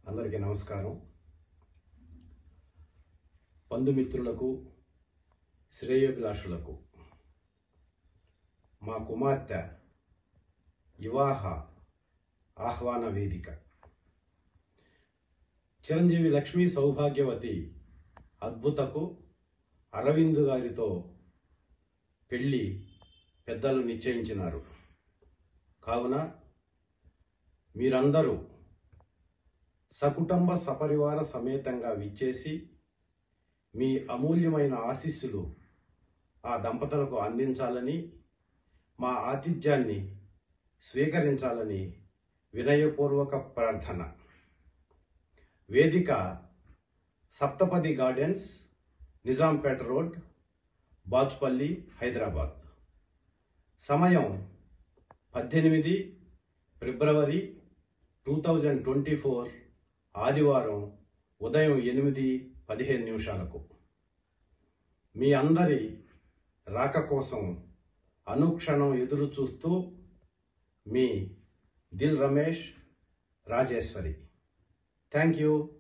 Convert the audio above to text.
అందరికీ నమస్కారం బంధుమిత్రులకు శ్రేయోభిలాషులకు మా కుమార్తె వివాహ ఆహ్వాన వేదిక చిరంజీవి లక్ష్మీ సౌభాగ్యవతి అద్భుతకు అరవింద్ గారితో పెళ్లి పెద్దలు నిశ్చయించినారు కావున మీరందరూ సకుటుంబ సపరివార సమేతంగా విచ్చేసి మీ అమూల్యమైన ఆశీస్సులు ఆ దంపతులకు అందించాలని మా ఆతిథ్యాన్ని స్వీకరించాలని వినయపూర్వక ప్రార్థన వేదిక సప్తపది గార్డెన్స్ నిజాంపేట రోడ్ బాచుపల్లి హైదరాబాద్ సమయం పద్దెనిమిది ఫిబ్రవరి టూ థౌజండ్ ట్వంటీ ఫోర్ ఆదివారం ఉదయం ఎనిమిది పదిహేను నిమిషాలకు మీ అందరి రాక కోసం అనుక్షణం ఎదురు చూస్తూ మీ దిల్ రమేష్ రాజేశ్వరి థ్యాంక్ యూ